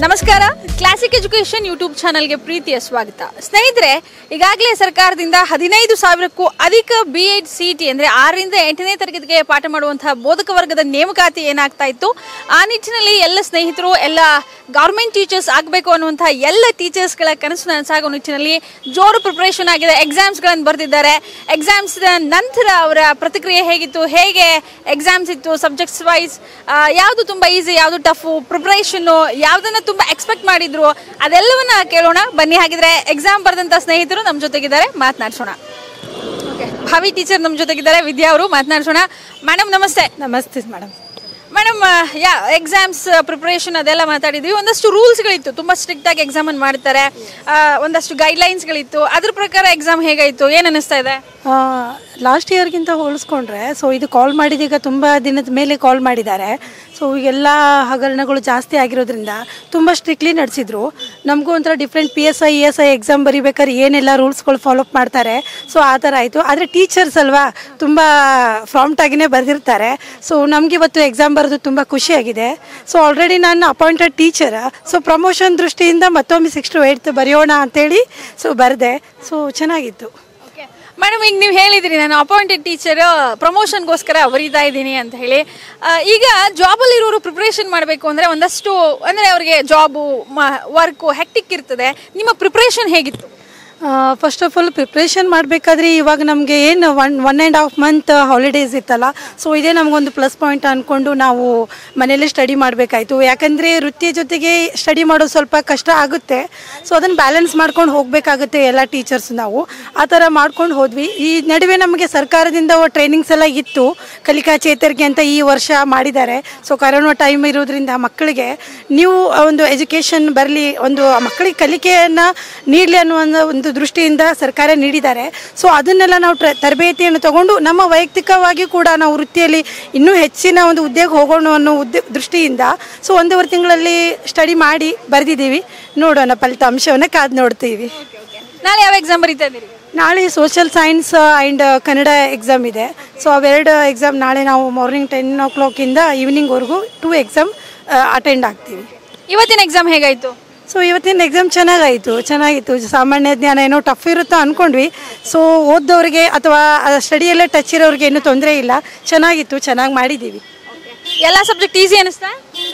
ನಮಸ್ಕಾರ classic education YouTube ಚಾನಲ್ಗೆ ಪ್ರೀತಿಯ ಸ್ವಾಗತ ಸ್ನೇಹಿತರೆ ಈಗಾಗಲೇ ಸರ್ಕಾರದಿಂದ ಹದಿನೈದು ಸಾವಿರಕ್ಕೂ ಅಧಿಕ ಬಿ ಎಡ್ ಸಿ ಟಿ ಅಂದರೆ ಆರರಿಂದ ಎಂಟನೇ ತರಗತಿಗೆ ಪಾಠ ಮಾಡುವಂತಹ ಬೋಧಕ ವರ್ಗದ ನೇಮಕಾತಿ ಏನಾಗ್ತಾ ಇತ್ತು ಆ ನಿಟ್ಟಿನಲ್ಲಿ ಎಲ್ಲ ಸ್ನೇಹಿತರು ಎಲ್ಲ ಗೌರ್ಮೆಂಟ್ ಟೀಚರ್ಸ್ ಆಗಬೇಕು ಅನ್ನುವಂತಹ ಎಲ್ಲ ಟೀಚರ್ಸ್ಗಳ ಕನಸು ನನಸಾಗೋ ನಿಟ್ಟಿನಲ್ಲಿ ಜೋರು ಪ್ರಿಪರೇಷನ್ ಆಗಿದೆ ಎಕ್ಸಾಮ್ಸ್ಗಳನ್ನು ಬರೆದಿದ್ದಾರೆ ಎಕ್ಸಾಮ್ಸ್ ನಂತರ ಅವರ ಪ್ರತಿಕ್ರಿಯೆ ಹೇಗಿತ್ತು ಹೇಗೆ ಎಕ್ಸಾಮ್ಸ್ ಇತ್ತು ಸಬ್ಜೆಕ್ಟ್ಸ್ ವೈಸ್ ಯಾವುದು ತುಂಬ ಈಸಿ ಯಾವುದು ಟಫು ಪ್ರಿಪ್ರೇಷನ್ನು ಯಾವುದನ್ನ ತುಂಬ ಎಕ್ಸ್ಪೆಕ್ಟ್ ಮಾಡಿದ್ರು ಅದೆಲ್ಲವನ್ನ ಕೇಳೋಣ ಬನ್ನಿ ಹಾಗಿದ್ರೆ ಎಕ್ಸಾಮ್ ಬರೆದಂಥ ಸ್ನೇಹಿತರು ನಮ್ಮ ಜೊತೆಗಿದ್ದಾರೆ ಮಾತನಾಡ್ಸೋಣ ಓಕೆ ಭಾವಿ ಟೀಚರ್ ನಮ್ಮ ಜೊತೆಗಿದ್ದಾರೆ ವಿದ್ಯಾ ಅವರು ಮಾತನಾಡ್ಸೋಣ ಮೇಡಮ್ ನಮಸ್ತೆ ನಮಸ್ತೆ madam madam yeah exams preparation ಅದೆಲ್ಲ ಮಾತಾಡಿದ್ವಿ ಒಂದಷ್ಟು ರೂಲ್ಸ್ಗಳಿತ್ತು ತುಂಬ ಸ್ಟ್ರಿಕ್ಟ್ ಆಗಿ ಎಕ್ಸಾಮನ್ನು ಮಾಡ್ತಾರೆ ಆ, ಒಂದಷ್ಟು ಗೈಡ್ಲೈನ್ಸ್ಗಳಿತ್ತು ಅದ್ರ ಪ್ರಕಾರ ಎಕ್ಸಾಮ್ ಹೇಗಾಯಿತು ಏನು ಅನ್ನಿಸ್ತಾ ಇದೆ ಲಾಸ್ಟ್ ಇಯರ್ಗಿಂತ ಹೋಲಿಸ್ಕೊಂಡ್ರೆ ಸೊ ಇದು ಕಾಲ್ ಮಾಡಿದೀಗ ತುಂಬ ದಿನದ ಮೇಲೆ ಕಾಲ್ ಮಾಡಿದ್ದಾರೆ ಸೊ ಎಲ್ಲ ಹಗರಣಗಳು ಜಾಸ್ತಿ ಆಗಿರೋದ್ರಿಂದ ತುಂಬ ಸ್ಟ್ರಿಕ್ಟ್ಲಿ ನಡೆಸಿದ್ರು ನಮಗೂ ಒಂಥರ different P S I E S I exam ಬರಿಬೇಕಾದ್ರೆ ಏನೆಲ್ಲ ರೂಲ್ಸ್ಗಳು ಫಾಲೋಅಪ್ ಮಾಡ್ತಾರೆ ಸೊ ಆ ಥರ ಆಯಿತು ಆದರೆ ಟೀಚರ್ಸ್ ಅಲ್ವಾ ತುಂಬ ಪ್ರಾಂಪ್ಟ್ ಆಗಿನೇ ಬರೆದಿರ್ತಾರೆ ಸೊ ನಮ್ಗೆ ಇವತ್ತು ಎಕ್ಸಾಮ್ ಬರೆದು ತುಂಬ ಖುಷಿಯಾಗಿದೆ ಸೊ ಆಲ್ರೆಡಿ ನಾನು ಅಪಾಯಿಂಟೆಡ್ ಟೀಚರ್ ಸೊ ಪ್ರಮೋಷನ್ ದೃಷ್ಟಿಯಿಂದ ಮತ್ತೊಮ್ಮೆ ಸಿಕ್ಸ್ ಟು ಏಯ್ತ್ ಬರೆಯೋಣ ಅಂತೇಳಿ ಸೊ ಬರೆದೆ ಸೊ ಚೆನ್ನಾಗಿತ್ತು ಮೇಡಮ್ ಈಗ ನೀವು ಹೇಳಿದ್ರಿ ನಾನು ಅಪಾಯಿಂಟೆಡ್ ಟೀಚರ್ ಪ್ರಮೋಷನ್ಗೋಸ್ಕರ ಬರೀತಾ ಇದ್ದೀನಿ ಅಂತ ಹೇಳಿ ಆ, ಈಗ ಜಾಬಲ್ಲಿ ಇರೋರು ಪ್ರಿಪ್ರೇಷನ್ ಮಾಡಬೇಕು ಅಂದರೆ ಒಂದಷ್ಟು ಅಂದರೆ ಅವರಿಗೆ ಜಾಬು ವರ್ಕು ಹೆಕ್ಟಿಕ್ ಇರ್ತದೆ ನಿಮ್ಮ ಪ್ರಿಪ್ರೇಷನ್ ಹೇಗಿತ್ತು ಫಸ್ಟ್ ಆಫ್ ಆಲ್ ಪ್ರಿಪ್ರೇಷನ್ ಮಾಡಬೇಕಾದ್ರೆ ಇವಾಗ ನಮಗೆ ಏನು one one and half month holidays ಇತ್ತಲ್ಲ ಸೊ ಇದೇ ನಮಗೊಂದು ಪ್ಲಸ್ ಪಾಯಿಂಟ್ ಅಂದ್ಕೊಂಡು ನಾವು ಮನೇಲಿ ಸ್ಟಡಿ ಮಾಡಬೇಕಾಯ್ತು ಯಾಕಂದರೆ ವೃತ್ತಿಯ ಜೊತೆಗೆ ಸ್ಟಡಿ ಮಾಡೋದು ಸ್ವಲ್ಪ ಕಷ್ಟ ಆಗುತ್ತೆ ಸೊ ಅದನ್ನು ಬ್ಯಾಲೆನ್ಸ್ ಮಾಡ್ಕೊಂಡು ಹೋಗಬೇಕಾಗುತ್ತೆ ಎಲ್ಲ ಟೀಚರ್ಸ್ ನಾವು ಆ ಥರ ಮಾಡ್ಕೊಂಡು ಹೋದ್ವಿ ಈ ನಡುವೆ ನಮಗೆ ಸರ್ಕಾರದಿಂದ ಟ್ರೈನಿಂಗ್ಸ್ ಎಲ್ಲ ಇತ್ತು ಕಲಿಕಾ ಚೇತರಿಕೆ ಅಂತ ಈ ವರ್ಷ ಮಾಡಿದ್ದಾರೆ ಸೊ ಕರೋನಾ ಟೈಮ್ ಇರೋದ್ರಿಂದ ಮಕ್ಕಳಿಗೆ ನೀವು ಒಂದು ಎಜುಕೇಷನ್ ಬರಲಿ ಒಂದು ಮಕ್ಕಳಿಗೆ ಕಲಿಕೆಯನ್ನು ನೀಡಲಿ ಅನ್ನೋ ಒಂದು ಒಂದು ದೃಷ್ಟಿಯಿಂದ ಸರ್ಕಾರ ನೀಡಿದ್ದಾರೆ ಸೊ ಅದನ್ನೆಲ್ಲ ನಾವು ಟ್ರ ತರಬೇತಿಯನ್ನು ತಗೊಂಡು ನಮ್ಮ ವೈಯಕ್ತಿಕವಾಗಿ ಕೂಡ ನಾವು ವೃತ್ತಿಯಲ್ಲಿ ಇನ್ನೂ ಹೆಚ್ಚಿನ ಒಂದು ಉದ್ಯೋಗ ಹೋಗೋಣ ಅನ್ನೋ ಉದ್ಯ ದೃಷ್ಟಿಯಿಂದ ಸೊ ಒಂದೂವರೆ ತಿಂಗಳಲ್ಲಿ ಸ್ಟಡಿ ಮಾಡಿ ಬರೆದಿದ್ದೀವಿ ನೋಡೋಣ ಫಲಿತಾಂಶವನ್ನು ಕಾದು ನೋಡ್ತೀವಿ ನಾಳೆ ಯಾವ ಎಕ್ಸಾಮ್ ಬರೀತಾ ಇದ್ದೀರಿ ನಾಳೆ social science and Kannada exam ಇದೆ ಸೊ ಅವೆರಡು ಎಕ್ಸಾಮ್ ನಾಳೆ ನಾವು ಮಾರ್ನಿಂಗ್ ಟೆನ್ ಓ ಕ್ಲಾಕಿಂದ ಈವ್ನಿಂಗ್ವರೆಗೂ ಟೂ ಎಕ್ಸಾಮ್ ಅಟೆಂಡ್ ಆಗ್ತೀವಿ ಇವತ್ತಿನ ಎಕ್ಸಾಮ್ ಹೇಗಾಯಿತು ಸೊ ಇವತ್ತಿನ ಎಕ್ಸಾಮ್ ಚೆನ್ನಾಗಾಯಿತು ಚೆನ್ನಾಗಿತ್ತು ಸಾಮಾನ್ಯ ಜ್ಞಾನ ಏನೋ ಟಫ್ ಇರುತ್ತೋ ಅಂದ್ಕೊಂಡ್ವಿ ಸೊ ಓದ್ದವ್ರಿಗೆ ಅಥವಾ ಸ್ಟಡಿಯಲ್ಲೇ ಟಚ್ ಇರೋರಿಗೆ ಏನೂ ತೊಂದರೆ ಇಲ್ಲ ಚೆನ್ನಾಗಿತ್ತು ಚೆನ್ನಾಗಿ ಮಾಡಿದ್ದೀವಿ ಎಲ್ಲ ಸಬ್ಜೆಕ್ಟ್ ಈಸಿ ಅನಿಸ್ತಾ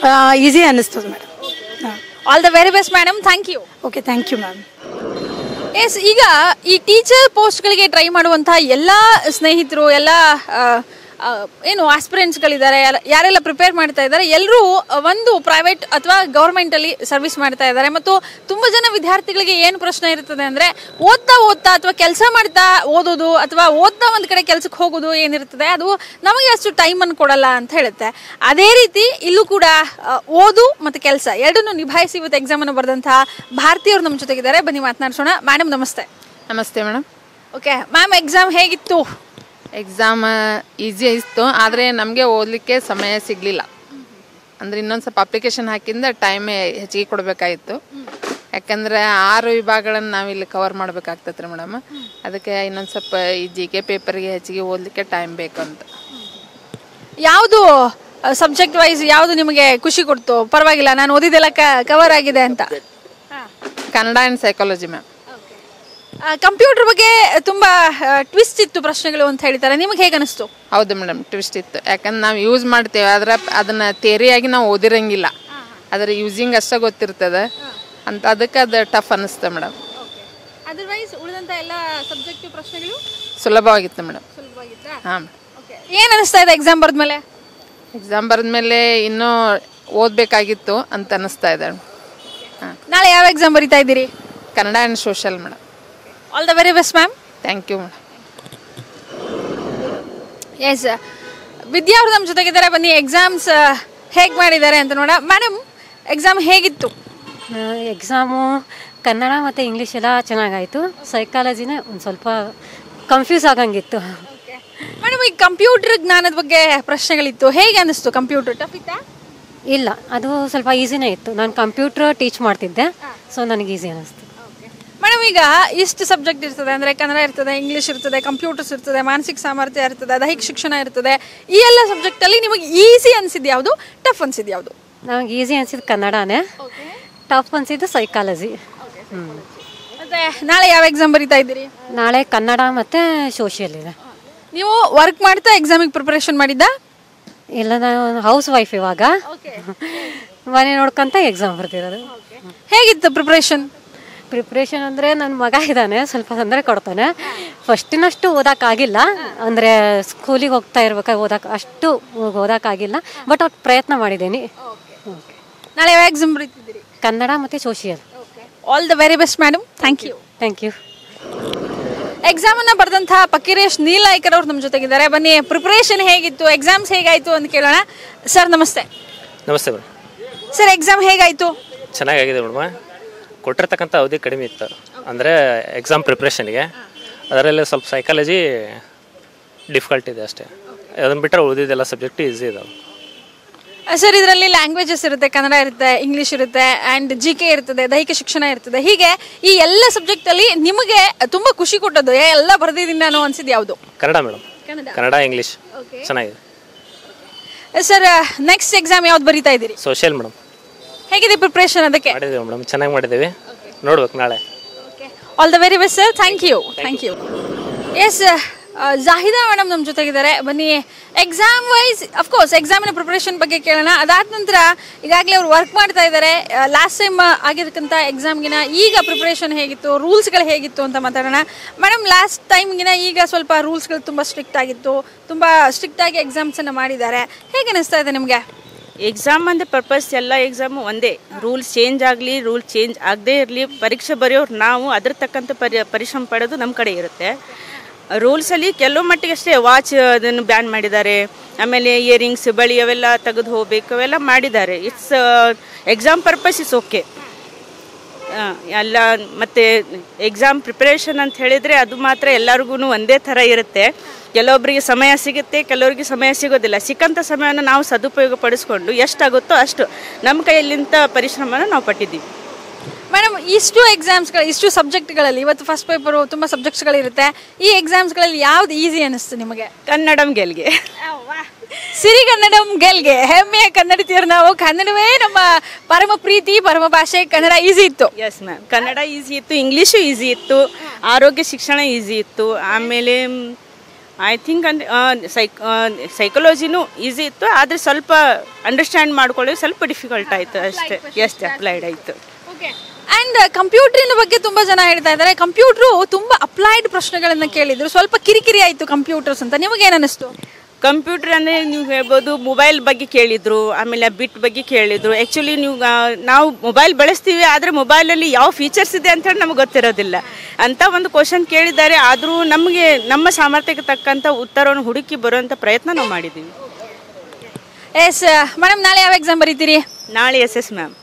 ಈಸಿ ಅನ್ನಿಸ್ತದೆ ಮೇಡಮ್ ಹಾಂ all the very best madam thank you okay thank you ma'am yes ಈಗ ಈ ಟೀಚರ್ ಪೋಸ್ಟ್ಗಳಿಗೆ ಟ್ರೈ ಮಾಡುವಂತಹ ಎಲ್ಲ ಸ್ನೇಹಿತರು ಎಲ್ಲ ಆ, ಆ, ಏನು ಆಸ್ಪಿರೆಂಟ್ಸ್ಗಳಿದ್ದಾರೆ ಯಾರೆಲ್ಲ ಪ್ರಿಪೇರ್ ಮಾಡ್ತಾ ಇದ್ದಾರೆ ಎಲ್ಲರೂ ಒಂದು ಪ್ರೈವೇಟ್ ಅಥವಾ ಗೌರ್ಮೆಂಟಲ್ಲಿ ಸರ್ವಿಸ್ ಮಾಡ್ತಾ ಇದ್ದಾರೆ ಮತ್ತು ತುಂಬ ಜನ ವಿದ್ಯಾರ್ಥಿಗಳಿಗೆ ಏನು ಪ್ರಶ್ನೆ ಇರ್ತದೆ ಅಂದರೆ ಓದ್ತಾ ಓದ್ತಾ ಅಥವಾ ಕೆಲಸ ಮಾಡ್ತಾ ಓದೋದು ಅಥವಾ ಓದ್ತಾ ಒಂದು ಕಡೆ ಕೆಲಸಕ್ಕೆ ಹೋಗೋದು ಏನಿರ್ತದೆ ಅದು ನಮಗೆ ಅಷ್ಟು ಟೈಮನ್ನು ಕೊಡಲ್ಲ ಅಂತ ಹೇಳುತ್ತೆ ಅದೇ ರೀತಿ ಇಲ್ಲೂ ಕೂಡ ಆ, ಓದು ಮತ್ತು ಕೆಲಸ ಎರಡನ್ನೂ ನಿಭಾಯಿಸಿ ಇವತ್ತು ಎಕ್ಸಾಮನ್ನು ಬರೆದಂತಹ ಭಾರತೀಯರು ನಮ್ಮ ಜೊತೆಗಿದ್ದಾರೆ ಬನ್ನಿ ಮಾತನಾಡ್ಸೋಣ ಮೇಡಮ್ ನಮಸ್ತೆ ನಮಸ್ತೆ ಮೇಡಮ್ ಓಕೆ ಮ್ಯಾಮ್ ಎಕ್ಸಾಮ್ ಹೇಗಿತ್ತು ಎಕ್ಸಾಮ್ ಈಸಿ ಇತ್ತು ಆದರೆ ನಮಗೆ ಓದಲಿಕ್ಕೆ ಸಮಯ ಸಿಗಲಿಲ್ಲ ಅಂದರೆ ಇನ್ನೊಂದು ಸ್ವಲ್ಪ ಅಪ್ಲಿಕೇಶನ್ ಹಾಕಿಂದ ಟೈಮ್ ಹೆಚ್ಚಿಗೆ ಕೊಡಬೇಕಾಗಿತ್ತು ಯಾಕಂದರೆ ಆರು ವಿಭಾಗಗಳನ್ನು ನಾವಿಲ್ಲಿ ಕವರ್ ಮಾಡಬೇಕಾಗ್ತೈತೆ ರೀ ಮೇಡಮ್ ಅದಕ್ಕೆ ಇನ್ನೊಂದು ಸ್ವಲ್ಪ ಈ ಜಿ ಕೆ ಪೇಪರ್ಗೆ ಹೆಚ್ಚಿಗೆ ಓದಲಿಕ್ಕೆ ಟೈಮ್ ಬೇಕು ಅಂತ ಯಾವುದು ಸಬ್ಜೆಕ್ಟ್ ವೈಸ್ ಯಾವುದು ನಿಮಗೆ ಖುಷಿ ಕೊಡ್ತು ಪರವಾಗಿಲ್ಲ ನಾನು ಓದಿದೆಲ್ಲ ಕವರ್ ಆಗಿದೆ ಅಂತ Kannada and psychology ma'am computer ಬಗ್ಗೆ ತುಂಬ ಟ್ವಿಸ್ಟ್ ಇತ್ತು ಪ್ರಶ್ನೆಗಳು ಅಂತ ಹೇಳ್ತಾರೆ ನಿಮಗೆ ಹೇಗೆ ಅನಿಸ್ತು ಹೌದು ಮೇಡಮ್ ಟ್ವಿಸ್ಟ್ ಇತ್ತು ಯಾಕಂದ್ರೆ ನಾವು ಯೂಸ್ ಮಾಡ್ತೇವೆ ಆದ್ರೆ ಅದನ್ನು ಥಿಯರಿಯಾಗಿ ನಾವು ಓದಿರಂಗಿಲ್ಲ ಅದರ ಯೂಸಿಂಗ್ ಅಷ್ಟೇ ಗೊತ್ತಿರ್ತದೆ ಅಂತ ಅದಕ್ಕೆ ಅದು ಟಫ್ ಅನ್ನಿಸ್ತು ಮೇಡಮ್ ಅದರ್ವೈಸ್ ಉಳಿದಂಥ ಎಲ್ಲ ಸಬ್ಜೆಕ್ಟ್ ಪ್ರಶ್ನೆಗಳು ಸುಲಭವಾಗಿತ್ತು ಮೇಡಮ್ ಸುಲಭವಾಗಿತ್ತಾ ಹಾಂ ಏನು ಅನಿಸ್ತಾ ಇದೆ ಎಕ್ಸಾಮ್ ಬರೆದ್ಮೇಲೆ ಎಕ್ಸಾಮ್ ಬರೆದ್ಮೇಲೆ ಇನ್ನೂ ಓದಬೇಕಾಗಿತ್ತು ಅಂತ ಅನ್ನಿಸ್ತಾ ಇದೆ ಹಾಂ ನಾಳೆ ಯಾವ ಎಕ್ಸಾಮ್ ಬರೀತಾ ಇದ್ದೀರಿ Kannada and social madam all the very best ma'am thank you madam yes Vidya ಅವರು ನಮ್ಮ ಜೊತೆಗಿದ್ದಾರೆ ಬನ್ನಿ ಎಕ್ಸಾಮ್ಸ್ ಹೇಗೆ ಮಾಡಿದ್ದಾರೆ ಅಂತ ನೋಡ ಮೇಡಮ್ ಎಕ್ಸಾಮ್ ಹೇಗಿತ್ತು ಎಕ್ಸಾಮು ಕನ್ನಡ ಮತ್ತು ಇಂಗ್ಲೀಷ್ ಎಲ್ಲ ಚೆನ್ನಾಗಾಯಿತು ಸೈಕಾಲಜಿನೇ ಒಂದು ಸ್ವಲ್ಪ ಕನ್ಫ್ಯೂಸ್ ಆಗಂಗಿತ್ತು ಮೇಡಮ್ ಈ ಕಂಪ್ಯೂಟರ್ ಜ್ಞಾನದ ಬಗ್ಗೆ ಪ್ರಶ್ನೆಗಳಿತ್ತು ಹೇಗೆ ಅನಿಸ್ತು ಕಂಪ್ಯೂಟರ್ ಟಫ್ ಇತ್ತಾ ಇಲ್ಲ ಅದು ಸ್ವಲ್ಪ ಈಸಿನೇ ಇತ್ತು ನಾನು ಕಂಪ್ಯೂಟ್ರ್ ಟೀಚ್ ಮಾಡ್ತಿದ್ದೆ ಸೊ ನನಗೆ ಈಸಿ ಅನ್ನಿಸ್ತು ಮೇಡಮ್ ಈಗ ಇಷ್ಟು ಸಬ್ಜೆಕ್ಟ್ ಇರ್ತದೆ ಅಂದರೆ ಕನ್ನಡ ಇರ್ತದೆ ಇಂಗ್ಲೀಷ್ ಇರ್ತದೆ ಕಂಪ್ಯೂಟರ್ಸ್ ಇರ್ತದೆ ಮಾನಸಿಕ ಸಾಮರ್ಥ್ಯ ಇರ್ತದೆ ದೈಹಿಕ ಶಿಕ್ಷಣ ಇರ್ತದೆ ಈ ಎಲ್ಲ ಸಬ್ಜೆಕ್ಟಲ್ಲಿ ನಿಮಗೆ ಈಸಿ ಅನಿಸಿದ್ದು ಯಾವುದು ಟಫ್ ಅನಿಸಿದ್ದು ಯಾವುದು ನನಗೆ ಈಸಿ ಅನಿಸಿದ್ದು ಕನ್ನಡನೇ ಟಾಪ್ ಅನ್ಸಿದ್ದು ಸೈಕಾಲಜಿ ಹ್ಞೂ ಮತ್ತೆ ನಾಳೆ ಯಾವ ಎಕ್ಸಾಮ್ ಬರೀತಾ ಇದ್ದೀರಿ ನಾಳೆ ಕನ್ನಡ ಮತ್ತು ಸೋಷಿಯಲ್ ಇದೆ ನೀವು ವರ್ಕ್ ಮಾಡ್ತಾ ಎಕ್ಸಾಮಿಗೆ ಪ್ರಿಪರೇಷನ್ ಮಾಡಿದ್ದ ಇಲ್ಲ ನಾನು ಹೌಸ್ ವೈಫ್ ಇವಾಗ ಮನೆ ನೋಡ್ಕೊಂತ ಎಕ್ಸಾಮ್ ಬರ್ತಿರೋದು ಹೇಗಿತ್ತು ಪ್ರಿಪರೇಷನ್ ಪ್ರಿಪ್ರೇಷನ್ ಅಂದರೆ ನನ್ನ ಮಗ ಇದ್ದಾನೆ ಸ್ವಲ್ಪ ತೊಂದರೆ ಕೊಡ್ತಾನೆ ಫಸ್ಟಿನಷ್ಟು ಓದೋಕ್ಕಾಗಿಲ್ಲ ಅಂದರೆ ಸ್ಕೂಲಿಗೆ ಹೋಗ್ತಾ ಇರ್ಬೇಕಾದ್ರೆ ಓದಕ್ಕೆ ಅಷ್ಟು ಓದೋಕ್ಕಾಗಿಲ್ಲ ಬಟ್ ಅವ್ರು ಪ್ರಯತ್ನ ಮಾಡಿದ್ದೀನಿ ನಾಳೆ ಯಾವ ಎಕ್ಸಾಮ್ ಬರೀತಿದ್ದೀರಿ ಕನ್ನಡ ಮತ್ತು social all the very best madam thank you thank you exam ಅನ್ನ ಬರೆದಂತಹ ಪಕ್ಕಿರೇಶ್ ನೀಲಾಯ್ಕರ್ ಅವ್ರು ನಮ್ಮ ಜೊತೆಗಿದ್ದಾರೆ ಬನ್ನಿ ಪ್ರಿಪರೇಷನ್ ಹೇಗಿತ್ತು ಎಕ್ಸಾಮ್ಸ್ ಹೇಗಾಯ್ತು ಅಂತ ಕೇಳೋಣ ಸರ್ ನಮಸ್ತೆ ನಮಸ್ತೆ ಮೇಡಮ್ ಸರ್ ಎಕ್ಸಾಮ್ ಹೇಗಾಯ್ತು ಚೆನ್ನಾಗಾಗಿದೆ ಮೇಡಮ್ ಕೊಟ್ಟಿರ್ತಕ್ಕಂಥ ಅವಧಿ ಕಡಿಮೆ ಇತ್ತು ಅಂದರೆ ಎಕ್ಸಾಮ್ ಪ್ರಿಪ್ರೇಷನ್ಗೆ ಅದರಲ್ಲಿ ಸ್ವಲ್ಪ ಸೈಕಾಲಜಿ ಡಿಫಿಕಲ್ಟ್ ಇದೆ ಅಷ್ಟೇ ಅದನ್ನು ಬಿಟ್ಟರೆ ಉಳಿದಿದ್ದೆಲ್ಲ ಸಬ್ಜೆಕ್ಟ್ ಈಸಿ ಇದಾವೆ ಸರ್ ಇದರಲ್ಲಿ ಲ್ಯಾಂಗ್ವೇಜಸ್ ಇರುತ್ತೆ ಕನ್ನಡ ಇರುತ್ತೆ ಇಂಗ್ಲಿಷ್ ಇರುತ್ತೆ ಆ್ಯಂಡ್ ಜಿ ಕೆ ಇರ್ತದೆ ದೈಹಿಕ ಶಿಕ್ಷಣ ಇರ್ತದೆ ಹೀಗೆ ಈ ಎಲ್ಲ ಸಬ್ಜೆಕ್ಟ್ ಅಲ್ಲಿ ನಿಮಗೆ ತುಂಬಾ ಖುಷಿ ಕೊಟ್ಟದ್ದು ಏ, ಎಲ್ಲ ಬರೆದಿದ್ದೀನಿ ನಾನು ಅನ್ಸಿದ್ ಯಾವುದು ಕನ್ನಡ ಮೇಡಮ್ ಕನ್ನಡ ಕನ್ನಡ ಇಂಗ್ಲೀಷ್ ಚೆನ್ನಾಗಿದೆ ಸರ್ ನೆಕ್ಸ್ಟ್ ಎಕ್ಸಾಮ್ ಯಾವ್ದು ಬರೀತಾ ಇದ್ದೀರಿ ಸೋಷಿಯಲ್ ಮೇಡಮ್ ಹೇಗಿದೆ ಪ್ರಿಪ್ರೇಷನ್ ಅದಕ್ಕೆ ಮಾಡಿದ್ದೀವಿ ಮೇಡಮ್ ಚೆನ್ನಾಗಿ ಮಾಡಿದ್ದೀವಿ ನೋಡ್ಬೇಕು ನಾಳೆ all the very best sir thank you thank you yes Zahida madam ನಮ್ಮ ಜೊತೆಗಿದ್ದಾರೆ ಬನ್ನಿ ಎಕ್ಸಾಮ್ ವೈಸ್ ಅಫ್ಕೋರ್ಸ್ ಎಕ್ಸಾಮಿನ ಪ್ರಿಪ್ರೇಷನ್ ಬಗ್ಗೆ ಕೇಳೋಣ ಅದಾದ ನಂತರ ಈಗಾಗಲೇ ಅವ್ರು ವರ್ಕ್ ಮಾಡ್ತಾ ಇದ್ದಾರೆ ಲಾಸ್ಟ್ ಟೈಮ್ ಆಗಿರ್ತಕ್ಕಂಥ ಎಕ್ಸಾಮ್ಗಿನ ಈಗ ಪ್ರಿಪ್ರೇಷನ್ ಹೇಗಿತ್ತು ರೂಲ್ಸ್ಗಳು ಹೇಗಿತ್ತು ಅಂತ ಮಾತಾಡೋಣ ಮೇಡಮ್ ಲಾಸ್ಟ್ ಟೈಮ್ಗಿನ ಈಗ ಸ್ವಲ್ಪ ರೂಲ್ಸ್ಗಳು ತುಂಬ ಸ್ಟ್ರಿಕ್ಟ್ ಆಗಿತ್ತು ತುಂಬ ಸ್ಟ್ರಿಕ್ಟಾಗಿ ಎಕ್ಸಾಮ್ಸನ್ನು ಮಾಡಿದ್ದಾರೆ ಹೇಗೆ ಅನಿಸ್ತಾ ಇದೆ ನಿಮಗೆ ಎಕ್ಸಾಮ್ ಅಂದರೆ ಪರ್ಪಸ್ ಎಲ್ಲ ಎಕ್ಸಾಮು ಒಂದೇ ರೂಲ್ಸ್ ಚೇಂಜ್ ಆಗಲಿ ರೂಲ್ ಚೇಂಜ್ ಆಗದೇ ಇರಲಿ ಪರೀಕ್ಷೆ ಬರೆಯೋರು ನಾವು ಅದ್ರ ತಕ್ಕಂಥ ಪರಿ ಪರಿಶ್ರಮ ಪಡೋದು ನಮ್ಮ ಕಡೆ ಇರುತ್ತೆ ರೂಲ್ಸಲ್ಲಿ ಕೆಲವು ಮಟ್ಟಿಗೆ ಅಷ್ಟೇ ವಾಚ್ ಅದನ್ನು ಬ್ಯಾನ್ ಮಾಡಿದ್ದಾರೆ ಆಮೇಲೆ ಇಯರಿಂಗ್ಸ್ ಬಳಿ ಅವೆಲ್ಲ ತೆಗೆದು ಹೋಗ್ಬೇಕು ಅವೆಲ್ಲ ಮಾಡಿದ್ದಾರೆ it's exam purpose is okay ಎಲ್ಲ ಮತ್ತು ಎಕ್ಸಾಮ್ ಪ್ರಿಪರೇಷನ್ ಅಂತ ಹೇಳಿದರೆ ಅದು ಮಾತ್ರ ಎಲ್ಲರಿಗೂ ಒಂದೇ ಥರ ಇರುತ್ತೆ ಕೆಲವೊಬ್ಬರಿಗೆ ಸಮಯ ಸಿಗುತ್ತೆ ಕೆಲವರಿಗೆ ಸಮಯ ಸಿಗೋದಿಲ್ಲ ಸಿಕ್ಕಂಥ ಸಮಯವನ್ನು ನಾವು ಸದುಪಯೋಗ ಪಡಿಸ್ಕೊಂಡು ಎಷ್ಟಾಗುತ್ತೋ ಅಷ್ಟು ನಮ್ಮ ಕೈಯಲ್ಲಿಂಥ ಪರಿಶ್ರಮನ ನಾವು ಪಟ್ಟಿದ್ದೀವಿ ಮೇಡಮ್ ಇಷ್ಟು ಎಕ್ಸಾಮ್ಸ್ಗಳು ಇಷ್ಟು ಸಬ್ಜೆಕ್ಟ್ಗಳಲ್ಲಿ ಇವತ್ತು ಫಸ್ಟ್ ಪೇಪರು ತುಂಬ ಸಬ್ಜೆಕ್ಟ್ಸ್ಗಳಿರುತ್ತೆ ಈ ಎಕ್ಸಾಮ್ಸ್ಗಳಲ್ಲಿ ಯಾವ್ದು ಈಸಿ ಅನ್ನಿಸ್ತು ನಿಮಗೆ ಕನ್ನಡಂ ಗೆಲ್ಗೆ ಸಿರಿಗನ್ನಡಂ ಗೆಲ್ಗೆ ಹೆಮ್ಮೆಯ ಕನ್ನಡತಿಯರು ನಾವು ಕನ್ನಡವೇ ನಮ್ಮ ಪರಮ ಪ್ರೀತಿ ಪರಮ ಭಾಷೆ ಕನ್ನಡ ಈಸಿ ಇತ್ತು ಎಸ್ ಮ್ಯಾಮ್ ಕನ್ನಡ ಈಸಿ ಇತ್ತು ಇಂಗ್ಲೀಷು ಈಸಿ ಇತ್ತು ಆರೋಗ್ಯ ಶಿಕ್ಷಣ ಈಸಿ ಇತ್ತು ಆಮೇಲೆ ಐ ಥಿಂಕ್ ಅಂದರೆ ಸೈಕ್ ಸೈಕಾಲಜಿನೂ ಈಸಿ ಇತ್ತು ಆದರೆ ಸ್ವಲ್ಪ ಅಂಡರ್ಸ್ಟ್ಯಾಂಡ್ ಮಾಡ್ಕೊಳ್ಳೋದು ಸ್ವಲ್ಪ ಡಿಫಿಕಲ್ಟ್ ಆಯಿತು ಅಷ್ಟೇ ಎಷ್ಟು ಅಪ್ಲೈಡ್ ಆಯಿತು ಅಂಡ್ ಕಂಪ್ಯೂಟರಿನ ಬಗ್ಗೆ ತುಂಬಾ ಜನ ಹೇಳ್ತಾ ಇದ್ದಾರೆ ಕಂಪ್ಯೂಟ್ರು ತುಂಬಾ ಅಪ್ಲೈಡ್ ಪ್ರಶ್ನೆಗಳನ್ನ ಕೇಳಿದ್ರು ಸ್ವಲ್ಪ ಕಿರಿಕಿರಿ ಆಯ್ತು ಕಂಪ್ಯೂಟರ್ಸ್ ಅಂತ ನಿಮಗೆ ಏನ್ ಅನಿಸ್ತು ಕಂಪ್ಯೂಟರ್ ಅಂದರೆ ನೀವು ಹೇಳ್ಬೋದು ಮೊಬೈಲ್ ಬಗ್ಗೆ ಕೇಳಿದರು ಆಮೇಲೆ ಬಿಟ್ ಬಗ್ಗೆ ಕೇಳಿದರು ಆ್ಯಕ್ಚುಲಿ ನೀವು ಆ, ನಾವು ಮೊಬೈಲ್ ಬಳಸ್ತೀವಿ ಆದರೆ ಮೊಬೈಲಲ್ಲಿ ಯಾವ ಫೀಚರ್ಸ್ ಇದೆ ಅಂತ ಹೇಳಿ ನಮಗೆ ಗೊತ್ತಿರೋದಿಲ್ಲ ಅಂತ ಒಂದು ಕ್ವಶನ್ ಕೇಳಿದ್ದಾರೆ ಆದರೂ ನಮಗೆ ನಮ್ಮ ಸಾಮರ್ಥ್ಯಕ್ಕೆ ತಕ್ಕಂಥ ಉತ್ತರವನ್ನು ಹುಡುಕಿ ಬರುವಂಥ ಪ್ರಯತ್ನ ನಾವು ಮಾಡಿದ್ದೀವಿ ಎಸ್ ಮೇಡಮ್ ನಾಳೆ ಯಾವ ಎಕ್ಸಾಮ್ ಬರೀತೀರಿ ನಾಳೆ yes yes ma'am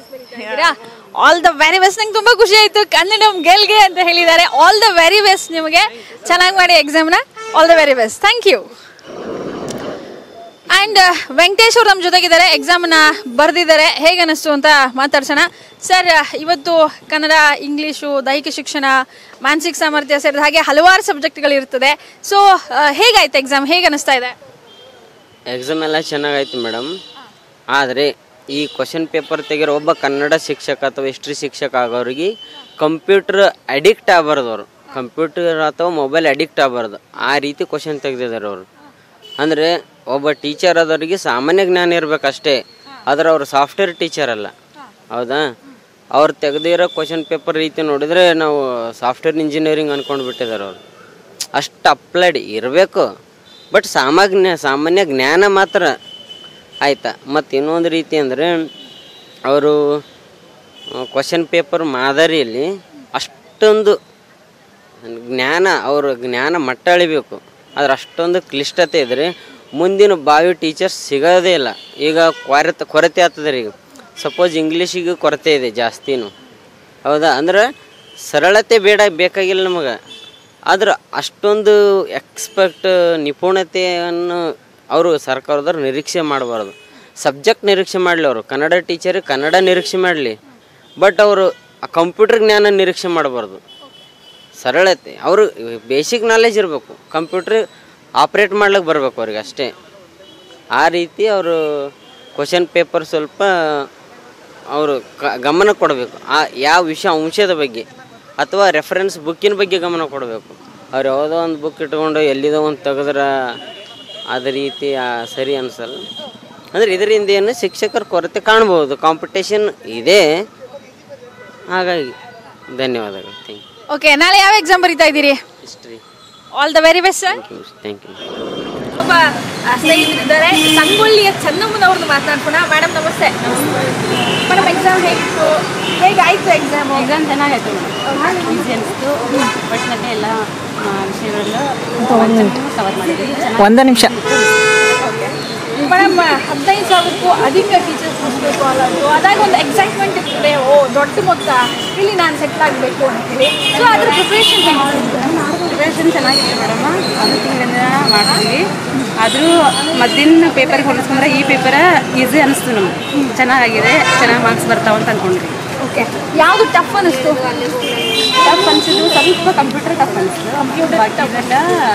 all the very best ನಂಗೆ ತುಂಬಾ ಖುಷಿ ಆಯ್ತು ಕನ್ನಡಂ ಗೆಲ್ಗೆ ಅಂತ ಹೇಳಿದ್ದಾರೆ ಆಲ್ ದ ವೆರಿ ಬೆಸ್ಟ್ ನಿಮಗೆ ಚೆನ್ನಾಗಿ ಮಾಡಿ ಎಕ್ಸಾಮ್ನ all the very best thank you and Venkatesh ಅವ್ರು ನಮ್ಮ ಜೊತೆಗಿದ್ದಾರೆ ಎಕ್ಸಾಮನ್ನ ಬರೆದಿದ್ದಾರೆ ಹೇಗೆ ಅನ್ನಿಸ್ತು ಅಂತ ಮಾತಾಡ್ಸೋಣ ಸರ್ ಇವತ್ತು ಕನ್ನಡ ಇಂಗ್ಲೀಷು ದೈಹಿಕ ಶಿಕ್ಷಣ ಮಾನಸಿಕ ಸಾಮರ್ಥ್ಯ ಸೇರಿದ ಹಾಗೆ ಹಲವಾರು ಸಬ್ಜೆಕ್ಟ್ಗಳು ಇರ್ತದೆ ಸೊ ಹೇಗಾಯ್ತು ಎಕ್ಸಾಮ್ ಹೇಗೆ ಅನ್ನಿಸ್ತಾ ಇದೆ ಎಕ್ಸಾಮ್ ಎಲ್ಲ ಚೆನ್ನಾಗಾಯ್ತು ಮೇಡಮ್ ಆದರೆ ಈ ಕ್ವಶನ್ ಪೇಪರ್ ತೆಗಿರೋ ಒಬ್ಬ ಕನ್ನಡ ಶಿಕ್ಷಕ ಅಥವಾ ಹಿಸ್ಟ್ರಿ ಶಿಕ್ಷಕ ಆಗೋರಿಗೆ ಕಂಪ್ಯೂಟರ್ ಅಡಿಕ್ಟ್ ಆಗಬಾರ್ದು ಅವರು ಕಂಪ್ಯೂಟರ್ ಅಥವಾ ಮೊಬೈಲ್ ಅಡಿಕ್ಟ್ ಆಗಬಾರ್ದು ಆ ರೀತಿ ಕ್ವಶನ್ ತೆಗೆದಿದ್ದಾರೆ ಅವರು ಅಂದರೆ ಒಬ್ಬ ಟೀಚರ್ ಆದವ್ರಿಗೆ ಸಾಮಾನ್ಯ ಜ್ಞಾನ ಇರಬೇಕಷ್ಟೇ ಆದರೆ ಅವರು ಸಾಫ್ಟ್ವೇರ್ ಟೀಚರ್ ಅಲ್ಲ ಹೌದಾ ಅವ್ರು ತೆಗೆದಿರೋ ಕ್ವಶನ್ ಪೇಪರ್ ರೀತಿ ನೋಡಿದರೆ ನಾವು ಸಾಫ್ಟ್ವೇರ್ ಇಂಜಿನಿಯರಿಂಗ್ ಅಂದ್ಕೊಂಡು ಬಿಟ್ಟಿದ್ದಾರೆ ಅವರು ಅಷ್ಟು ಅಪ್ಲೈಡ್ ಇರಬೇಕು ಬಟ್ ಸಾಮಾನ್ಯ ಸಾಮಾನ್ಯ ಜ್ಞಾನ ಮಾತ್ರ ಆಯ್ತಾ ಮತ್ತು ಇನ್ನೊಂದು ರೀತಿ ಅಂದರೆ ಅವರು ಕ್ವಶನ್ ಪೇಪರ್ ಮಾದರಿಯಲ್ಲಿ ಅಷ್ಟೊಂದು ಜ್ಞಾನ ಅವ್ರ ಜ್ಞಾನ ಮಟ್ಟ ಅಳಿಬೇಕು ಆದ್ರೆ ಅಷ್ಟೊಂದು ಕ್ಲಿಷ್ಟತೆ ಇದ್ದರೆ ಮುಂದಿನ ಬಾವಿ ಟೀಚರ್ಸ್ ಸಿಗೋದೇ ಇಲ್ಲ ಈಗ ಕೊರತೆ ಕೊರತೆ ಆಗ್ತದೆ ರೀ ಈಗ ಸಪೋಸ್ ಇಂಗ್ಲೀಷಿಗೆ ಕೊರತೆ ಇದೆ ಜಾಸ್ತಿನೂ ಹೌದಾ ಅಂದ್ರೆ ಸರಳತೆ ಬೇಡ ಬೇಕಾಗಿಲ್ಲ ನಮಗೆ ಆದ್ರೆ ಅಷ್ಟೊಂದು ಎಕ್ಸ್ಪರ್ಟ್ ನಿಪುಣತೆಯನ್ನು ಅವರು ಸರ್ಕಾರದವ್ರು ನಿರೀಕ್ಷೆ ಮಾಡಬಾರ್ದು ಸಬ್ಜೆಕ್ಟ್ ನಿರೀಕ್ಷೆ ಮಾಡಲಿ ಅವರು ಕನ್ನಡ ಟೀಚರ್ ಕನ್ನಡ ನಿರೀಕ್ಷೆ ಮಾಡಲಿ ಬಟ್ ಅವರು ಕಂಪ್ಯೂಟರ್ ಜ್ಞಾನ ನಿರೀಕ್ಷೆ ಮಾಡಬಾರ್ದು ಸರಳತೆ ಅವರು ಬೇಸಿಕ್ ನಾಲೆಜ್ ಇರಬೇಕು ಕಂಪ್ಯೂಟ್ರ್ ಆಪ್ರೇಟ್ ಮಾಡ್ಲಿಕ್ಕೆ ಬರಬೇಕು ಅವ್ರಿಗೆ ಅಷ್ಟೇ ಆ ರೀತಿ ಅವರು ಕ್ವಶನ್ ಪೇಪರ್ ಸ್ವಲ್ಪ ಅವರು ಕ ಗಮನ ಕೊಡಬೇಕು ಆ ಯಾವ ವಿಷಯ ಅಂಶದ ಬಗ್ಗೆ ಅಥವಾ ರೆಫರೆನ್ಸ್ ಬುಕ್ಕಿನ ಬಗ್ಗೆ ಗಮನ ಕೊಡಬೇಕು ಅವ್ರು ಯಾವುದೋ ಒಂದು ಬುಕ್ ಇಟ್ಕೊಂಡು ಎಲ್ಲಿದೋ ಒಂದು ತೆಗೆದ್ರೆ ಅದ ರೀತಿ ಆ, ಸರಿ ಅನಿಸಲ್ಲ ಅಂದರೆ ಇದರಿಂದ ಏನು ಶಿಕ್ಷಕರ ಕೊರತೆ ಕಾಣ್ಬೋದು ಕಾಂಪಿಟೇಷನ್ ಇದೆ ಹಾಗಾಗಿ ಧನ್ಯವಾದಗಳು ಥ್ಯಾಂಕ್ ಯು ಓಕೆ ನಾಳೆ ಯಾವ ಎಕ್ಸಾಮ್ ಬರೀತಾ ಇದ್ದೀರಿ history all the very best sir thank you ಒಬ್ಬ ಆ, ಸ್ನೇಹಿತರಿದ್ದಾರೆ ಸಂಗೊಳ್ಳಿಯ ಚನ್ನಮ್ಮನವ್ರದ್ದು ಮಾತನಾಡ್ಕೋಣ ಮೇಡಮ್ ನಮಸ್ತೆ ಮೇಡಮ್ ಎಕ್ಸಾಮ್ ಹೇಗಿತ್ತು ಹೇಗಾಯ್ತು ಎಕ್ಸಾಮ್ ಎಕ್ಸಾಮ್ ಚೆನ್ನಾಗಾಯ್ತು ಮೇಡಮ್ ಈಸಿ ಅನಿಸ್ತು ಒಟ್ಟಿನಲ್ಲಿ ಎಲ್ಲ ಆ, ವಿಷಯಗಳನ್ನು ಕವರ್ ಮಾಡಿದ್ವಿ ಚೆನ್ನಾಗಿ ಒಂದು ನಿಮಿಷ ಮೇಡಮ್ ಹದಿನೈದು ಸಾವಿರಕ್ಕೂ ಅಧಿಕ ಟೀಚರ್ಸ್ ಮುಗಿಸ್ಬೇಕು ಅನ್ನೋದು ಅದಾಗ ಒಂದು ಎಕ್ಸೈಟ್ಮೆಂಟ್ ಇರ್ತದೆ ಓ ದೊಡ್ಡ ಮೊತ್ತ ಇಲ್ಲಿ ನಾನು ಸೆಟ್ಲ್ ಆಗಬೇಕು ಅಂತೇಳಿ ಸೊ ಅದ್ರ ಪ್ರಿಪ್ರೇಷನ್ ಪ್ರಿಪ್ರೇಷನ್ ಚೆನ್ನಾಗಿತ್ತು ಮೇಡಮ್ ಒಂದು ತಿಂಗಳಿಂದ ಮಾಡ್ತೀವಿ ಆದರೂ ಮದ್ದಿನ ಪೇಪರ್ಗೆ ಹೋಲಿಸ್ಕೊಂಡ್ರೆ ಈ ಪೇಪರ್ ಈಸಿ ಅನಿಸ್ತು ನಮ್ಗೆ ಚೆನ್ನಾಗಿದೆ ಚೆನ್ನಾಗಿ ಮಾರ್ಕ್ಸ್ ಬರ್ತಾವ ಅಂತ ಅಂದ್ಕೊಂಡ್ವಿ ಓಕೆ ಯಾವುದು ಟಫ್ ಅನ್ನಿಸ್ತು ಟಫ್ ಅನಿಸಿದ್ದು ಸ್ವಲ್ಪ ಕಂಪ್ಯೂಟರ್ ಟಫ್ ಅನಿಸ್ತು ಕಂಪ್ಯೂಟರ್ ಬಾಕಿದೆಲ್ಲ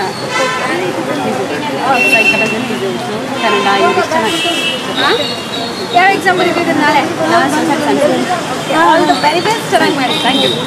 ಸೈಕಾಲಜಿ ಇದು ಇತ್ತು ಕನ್ನಡ ಇಂಗ್ಲೀಷ್ ಚೆನ್ನಾಗಿತ್ತು ಯಾವ ಎಕ್ಸಾಮ್ ಬರೀತಿದ್ದೀರಿ ನಾಳೆ ಆಲ್ ದ ವೆರಿ ಬೆಸ್ಟ್ ಚೆನ್ನಾಗಿ ಮಾಡಿ ಥ್ಯಾಂಕ್ ಯು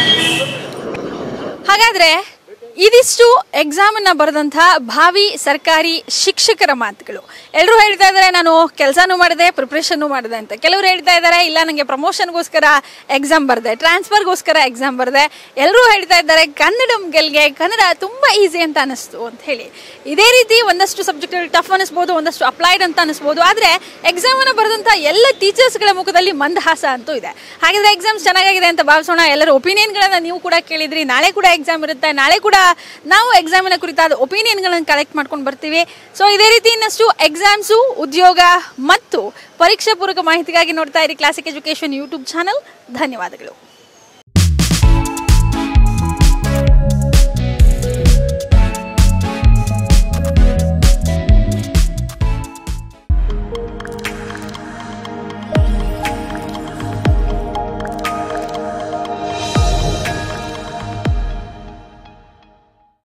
ಹಾಗಾದ್ರೆ ಇದಿಷ್ಟು ಎಕ್ಸಾಮ್ ಅನ್ನ ಬರೆದಂತಹ ಭಾವಿ ಸರ್ಕಾರಿ ಶಿಕ್ಷಕರ ಮಾತುಗಳು ಎಲ್ಲರೂ ಹೇಳ್ತಾ ಇದ್ದಾರೆ ನಾನು ಕೆಲಸನೂ ಮಾಡಿದೆ ಪ್ರಿಪ್ರೇಷನ್ನು ಮಾಡಿದೆ ಅಂತ ಕೆಲವರು ಹೇಳ್ತಾ ಇದ್ದಾರೆ ಇಲ್ಲ ನನಗೆ ಪ್ರಮೋಷನ್ಗೋಸ್ಕರ ಎಕ್ಸಾಮ್ ಬರೆದೆ ಟ್ರಾನ್ಸ್ಫರ್ಗೋಸ್ಕರ ಎಕ್ಸಾಮ್ ಬರೆದೆ ಎಲ್ಲರೂ ಹೇಳ್ತಾ ಇದ್ದಾರೆ ಕನ್ನಡ ಗೆಲ್ಗೆ ಕನ್ನಡ ತುಂಬ ಈಸಿ ಅಂತ ಅನಿಸ್ತು ಅಂತ ಹೇಳಿ ಇದೇ ರೀತಿ ಒಂದಷ್ಟು ಸಬ್ಜೆಕ್ಟ್ಗಳು ಟಫ್ ಅನಿಸ್ಬೋದು ಒಂದಷ್ಟು ಅಪ್ಲೈಡ್ ಅಂತ ಅನಿಸ್ಬೋದು ಆದರೆ ಎಕ್ಸಾಮನ್ನು ಬರೆದಂಥ ಎಲ್ಲ ಟೀಚರ್ಸ್ಗಳ ಮುಖದಲ್ಲಿ ಮಂದಹಾಸ ಅಂತೂ ಇದೆ ಹಾಗಿದ್ರೆ ಎಕ್ಸಾಮ್ಸ್ ಚೆನ್ನಾಗಿದೆ ಅಂತ ಭಾವಿಸೋಣ ಎಲ್ಲರ ಒಪಿನಿಯನ್ಗಳನ್ನ ನೀವು ಕೂಡ ಕೇಳಿದ್ರಿ ನಾಳೆ ಕೂಡ ಎಕ್ಸಾಮ್ ಇರುತ್ತೆ ನಾಳೆ ಕೂಡ ನಾವು ಎಕ್ಸಾಮಿನ ಕುರಿತಾದ ಒಪಿನಿಯನ್ಗಳನ್ನು ಕಲೆಕ್ಟ್ ಮಾಡ್ಕೊಂಡು ಬರ್ತೀವಿ ಸೊ ಇದೇ ರೀತಿ ಇನ್ನಷ್ಟು ಎಕ್ಸಾಮ್ಸು ಉದ್ಯೋಗ ಮತ್ತು ಪರೀಕ್ಷಾ ಪೂರ್ವಕ ಮಾಹಿತಿಗಾಗಿ ನೋಡ್ತಾ ಇರಿ ಕ್ಲಾಸಿಕ್ ಎಜುಕೇಶನ್ ಯೂಟ್ಯೂಬ್ ಚಾನಲ್ ಧನ್ಯವಾದಗಳು